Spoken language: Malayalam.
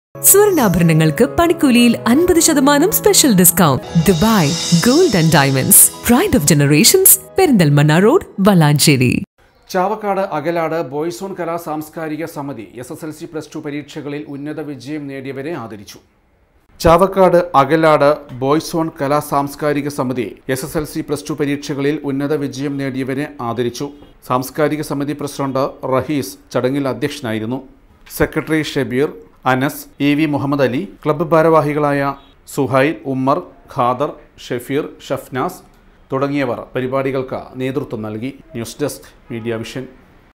സ്വർണ്ണാഭരണങ്ങൾക്ക് പണിക്കൂലിയിൽ അൻപത് ശതമാനം special discount Dubai gold and diamonds pride of generations Perinthalmanna road Valanchery Chavakkad Akalad boys own കലാ സാംസ്കാരിക സമിതി S S L C plus two പരീക്ഷകളിൽ ഉന്നത വിജയം നേടിയവരെ ആദരിച്ചു ചാവക്കാട് അകലാട് ബോയ്സ് ഓൺ കലാ സാംസ്കാരിക സമിതി S S L C plus two പരീക്ഷകളിൽ ഉന്നത വിജയം നേടിയവരെ ആദരിച്ചു സാംസ്കാരിക സമിതി പ്രസിഡന്റ് റഹീസ് ചടങ്ങിൽ അധ്യക്ഷനായിരുന്നു secretary Shabeer Anas A V Muhammad Ali club ഭാരവാഹികളായ സുഹൈൽ ഉമ്മർ ഖാദർ ഷഫീർ ഷഫ്നാസ് തുടങ്ങിയവർ പരിപാടികൾക്ക് നേതൃത്വം നൽകി ന്യൂസ് ഡെസ്ക് മീഡിയ വിഷൻ